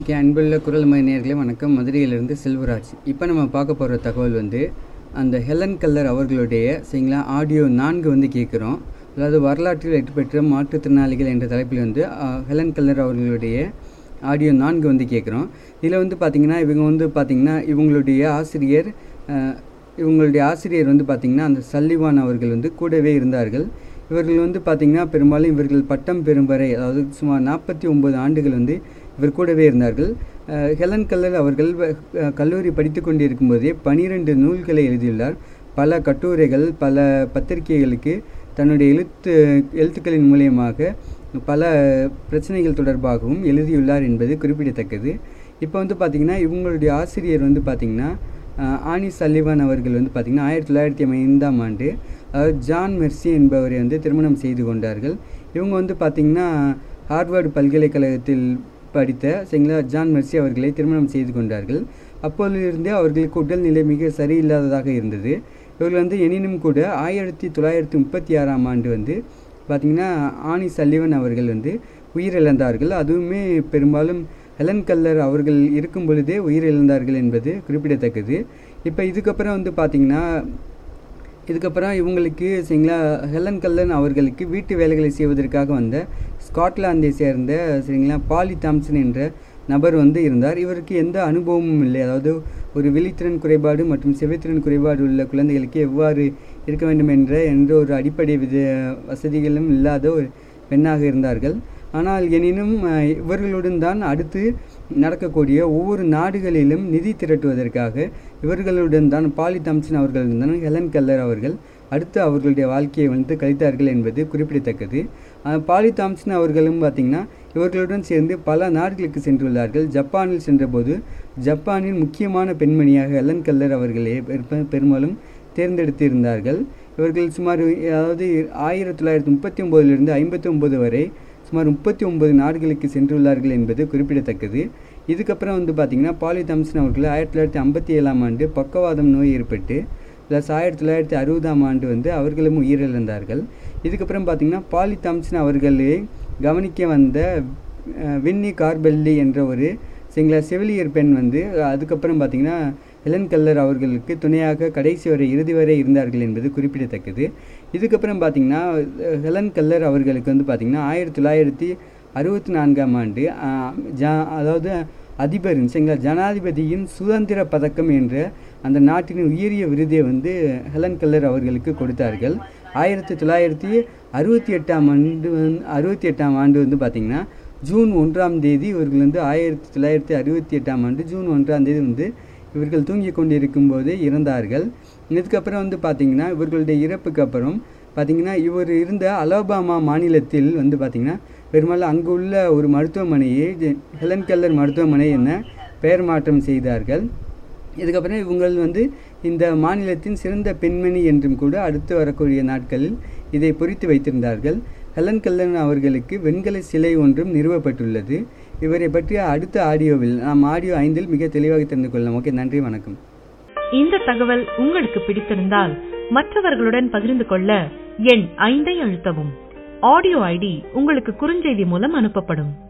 okay அன்புள்ள குரல் மணி நேயர்களே வணக்கம் மதுரையிலிருந்து செல்வராஜ் இப்போ நம்ம பார்க்க போகிற தகவல் வந்து அந்த ஹெலன் கல்லர் அவர்களுடைய சரிங்களா ஆடியோ நான்கு வந்து கேட்குறோம் அதாவது வரலாற்றில் வெற்றி பெற்ற மாற்றுத்திறனாளிகள் என்ற தலைப்பில் வந்து அஹ், ஹெலன் கல்லர் அவர்களுடைய ஆடியோ நான்கு வந்து கேட்குறோம் இதில் வந்து பார்த்திங்கன்னா இவங்க வந்து பார்த்திங்கன்னா இவங்களுடைய ஆசிரியர் அஹ், இவங்களுடைய ஆசிரியர் வந்து பார்த்திங்கன்னா அந்த சல்லிவான் அவர்கள் வந்து கூடவே இருந்தார்கள் இவர்கள் வந்து பார்த்திங்கன்னா பெரும்பாலும் இவர்கள் பட்டம் பெறும் வரை அதாவது சுமார் நாற்பத்தி ஒம்பது ஆண்டுகள் வந்து இவர் கூடவே இருந்தார்கள் அஹ் ஹெலன் கல்லர் அவர்கள் வ- அஹ் கல்லூரி படித்து கொண்டிருக்கும் போதே பனிரெண்டு நூல்களை எழுதியுள்ளார் பல கட்டுரைகள் பல பத்திரிகைகளுக்கு தன்னுடைய எழுத்து எழுத்துக்களின் மூலியமாக பல பிரச்சனைகள் தொடர்பாகவும் எழுதியுள்ளார் என்பது குறிப்பிடத்தக்கது இப்போ வந்து பார்த்திங்கன்னா இவங்களுடைய ஆசிரியர் வந்து பார்த்திங்கன்னா அஹ் ஆனி சல்லிவான் அவர்கள் வந்து பார்த்திங்கன்னா ஆயிரத்தி தொள்ளாயிரத்தி ஐந்தாம் ஆண்டு அதாவது ஜான் மெர்சி என்பவரை வந்து திருமணம் செய்து கொண்டார்கள் இவங்க வந்து பார்த்திங்கன்னா ஹார்வர்டு பல்கலைக்கழகத்தில் படித்த சரிங்களா ஜான் மெர்சி அவர்களை திருமணம் செய்து கொண்டார்கள் அப்போதிலிருந்தே அவர்களுக்கு உடல்நிலை மிக சரியில்லாததாக இருந்தது இவர்கள் வந்து எனினும் கூட ஆயிரத்தி தொள்ளாயிரத்தி முப்பத்தி ஆறாம் ஆண்டு வந்து பார்த்திங்கன்னா ஆனி சல்லிவன் அவர்கள் வந்து உயிரிழந்தார்கள் அதுவுமே பெரும்பாலும் ஹெலன் கல்லர் அவர்கள் இருக்கும் பொழுதே உயிரிழந்தார்கள் என்பது குறிப்பிடத்தக்கது இப்போ இதுக்கப்புறம் வந்து பார்த்திங்கன்னா இதுக்கப்புறம் இவங்களுக்கு சரிங்களா ஹெலன் கல்லன் அவர்களுக்கு வீட்டு வேலைகளை செய்வதற்காக வந்த ஸ்காட்லாந்தை சேர்ந்த சரிங்களா பாலி தாம்சன் என்ற நபர் வந்து இருந்தார் இவருக்கு எந்த அனுபவமும் இல்லை அதாவது ஒரு விழித்திறன் குறைபாடு மற்றும் செவித்திறன் குறைபாடு உள்ள குழந்தைகளுக்கு எவ்வாறு இருக்க வேண்டும் என்ற என்ற ஒரு அடிப்படை வித வசதிகளும் இல்லாத ஒரு பெண்ணாக இருந்தார்கள் ஆனால் எனினும் அஹ், இவர்களுடன் தான் அடுத்து நடக்கக்கூடிய ஒவ்வொரு நாடுகளிலும் நிதி திரட்டுவதற்காக இவர்களுடன் தான் பாலி தாம்சன் அவர்களுடன் தான் ஹெலன் கல்லர் அவர்கள் அடுத்து அவர்களுடைய வாழ்க்கையை வந்து கழித்தார்கள் என்பது குறிப்பிடத்தக்கது அஹ், பாலி தாம்சன் அவர்களும் பார்த்திங்கன்னா இவர்களுடன் சேர்ந்து பல நாடுகளுக்கு சென்றுள்ளார்கள் ஜப்பானில் சென்றபோது ஜப்பானின் முக்கியமான பெண்மணியாக ஹெலன் கல்லர் அவர்களே பெரும்ப- பெரும்பாலும் தேர்ந்தெடுத்திருந்தார்கள் இவர்கள் சுமார் அதாவது ஆயிரத்தி தொள்ளாயிரத்தி முப்பத்தி ஒம்போதிலிருந்து ஐம்பத்தி ஒம்பது வரை சுமார் முப்பத்தி ஒன்பது நாடுகளுக்கு சென்றுள்ளார்கள் என்பது குறிப்பிடத்தக்கது இதுக்கப்புறம் வந்து பார்த்திங்கன்னா பாலி தாம்சன் அவர்கள் ஆயிரத்தி தொள்ளாயிரத்தி ஐம்பத்தி ஏழாம் ஆண்டு பக்கவாதம் நோய் ஏற்பட்டு ப்ளஸ் ஆயிரத்தி தொள்ளாயிரத்தி அறுபதாம் ஆண்டு வந்து அவர்களும் உயிரிழந்தார்கள் இதுக்கப்புறம் பார்த்திங்கன்னா பாலி தாம்சன் அவர்களே கவனிக்க வந்த அஹ், வின்னி கார்பெல்லி என்ற ஒரு சிங்கள செவிலியர் பெண் வந்து அதுக்கப்புறம் பார்த்திங்கன்னா ஹெலன் கல்லர் அவர்களுக்கு துணையாக கடைசி வரை இறுதி வரை இருந்தார்கள் என்பது குறிப்பிடத்தக்கது இதுக்கப்புறம் பார்த்திங்கன்னா அஹ், ஹெலன் கல்லர் அவர்களுக்கு வந்து பார்த்திங்கன்னா ஆயிரத்தி தொள்ளாயிரத்தி அறுபத்தி நான்காம் ஆண்டு அஹ், ஜா அதாவது அதிபரின் சரிங்களா ஜனாதிபதியின் சுதந்திர பதக்கம் என்ற அந்த நாட்டின் உயரிய விருதை வந்து ஹெலன் கல்லர் அவர்களுக்கு கொடுத்தார்கள் ஆயிரத்தி தொள்ளாயிரத்தி அறுபத்தி எட்டாம் ஆண்டு வந்து அறுபத்தி எட்டாம் ஆண்டு வந்து பார்த்திங்கன்னா ஜூன் ஒன்றாம் தேதி இவர்கள் வந்து ஆயிரத்தி தொள்ளாயிரத்தி அறுபத்தி எட்டாம் ஆண்டு ஜூன் ஒன்றாம் தேதி வந்து இவர்கள் தூங்கி கொண்டிருக்கும் போது இறந்தார்கள் இதுக்கப்புறம் வந்து பார்த்திங்கன்னா இவர்களுடைய இறப்புக்கு அப்புறம் பார்த்திங்கன்னா இவர் இருந்த அலபாமா மாநிலத்தில் வந்து பார்த்திங்கன்னா பெரும்பாலும் அங்கு உள்ள ஒரு மருத்துவமனையை ஜெ- ஹெலன் கல்லர் மருத்துவமனை என பெயர் மாற்றம் செய்தார்கள் இதுக்கப்புறம் இவங்கள் வந்து இந்த மாநிலத்தின் சிறந்த பெண்மணி என்றும் கூட அடுத்து வரக்கூடிய நாட்களில் இதை பொறித்து வைத்திருந்தார்கள் ஹெலன் கல்லன் அவர்களுக்கு வெண்கல சிலை ஒன்றும் நிறுவப்பட்டுள்ளது இவரை பற்றிய அடுத்த ஆடியோவில் நாம் ஆடியோ ஐந்தில் மிக தெளிவாக தெரிந்து கொள்ளலாம் ஓகே நன்றி வணக்கம் இந்த தகவல் உங்களுக்கு பிடித்திருந்தால் மற்றவர்களுடன் பகிர்ந்து கொள்ள எண் ஐந்தை அழுத்தவும் ஆடியோ ஐடி உங்களுக்கு குறுஞ்செய்தி மூலம் அனுப்பப்படும்